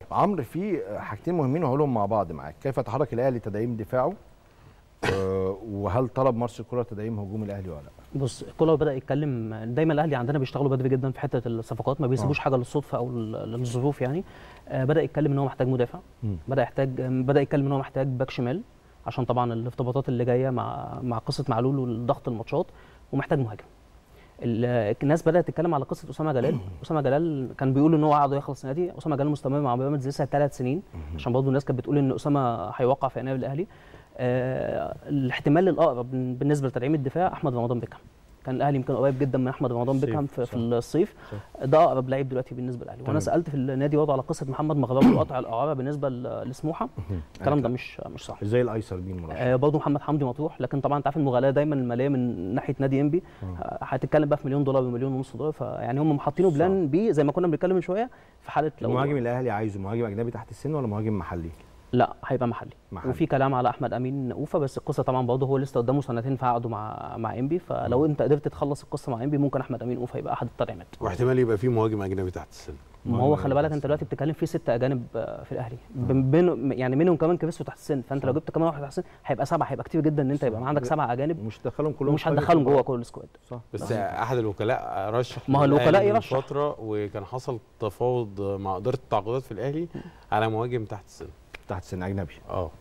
عمرو في حاجتين مهمين وهقولهم مع بعض معاك كيف تحرك الاهلي تدعيم دفاعه آه، وهل طلب مارسيل كولر تدعيم هجوم الاهلي ولا لا بص كولر بدا يتكلم دايما الاهلي عندنا بيشتغلوا بدري جدا في حته الصفقات ما بيسيبوش آه. حاجه للصدفه او لل- للظروف يعني آه، بدا يتكلم ان هو محتاج مدافع مم. بدا يحتاج بدا يتكلم ان هو محتاج باك شمال عشان طبعا الارتباطات اللي جايه مع مع قصه معلول والضغط الماتشات ومحتاج مهاجم ال- الناس بدات تتكلم على قصه اسامه جلال اسامه جلال كان بيقول ان هو عقده يخلص السنه دي اسامه جلال مستمر مع بيراميدز لسه ثلاث سنين عشان برضه الناس كانت بتقول ان اسامه هيوقع في عنايه الاهلي آه الاحتمال الاقرب بالنسبه لتدعيم الدفاع احمد رمضان بيكهام كان الاهلي يمكن قريب جدا من احمد رمضان الصيف، بيكهام في, صح. في الصيف صح. ده اقرب لعيب دلوقتي بالنسبه للاهلي وانا تمام. سالت في النادي برضه على قصه محمد مغربي وقطع الاعاره بالنسبه ل- لسموحه الكلام ده مش مش صح ازاي الايسر بيه المرشح آه برضه محمد حمدي مطروح لكن طبعا انت عارف المغالاه دايما الماليه من ناحيه نادي انبي آه، هتتكلم بقى في مليون دولار ومليون ونص دولار فيعني هم حاطينه بلان بي زي ما كنا بنتكلم من شويه في حاله لو المهاجم الاهلي عايزه مهاجم اجنبي تحت السن ولا مهاجم محلي لا هيبقى محلي. محلي. وفي كلام على احمد امين اوفا بس القصه طبعا برضه هو لسه قدامه سنتين في عقده مع مع انبي فلو انت قدرت تخلص القصه مع انبي ممكن احمد امين اوفا يبقى احد التدعيمات واحتمال يبقى في مهاجم اجنبي تحت السن ما هو خلي بالك انت دلوقتي بتتكلم في ست اجانب آه، في الاهلي ب- بين يعني منهم كمان كريستو تحت السن فانت لو جبت كمان واحد تحت السن هيبقى سبعه هيبقى كتير جدا ان انت يبقى عندك سبعه اجانب مش تدخلهم كلهم ومش في قائمة هتدخلهم جوه المباراة. كل السكواد صح بس احد الوكلاء رشح ما هو للأهلي الوكلاء من يرشح. فتره وكان حصل تفاوض مع اداره التعاقدات في الاهلي على مهاجم تحت السن تحت السن اجنبي اه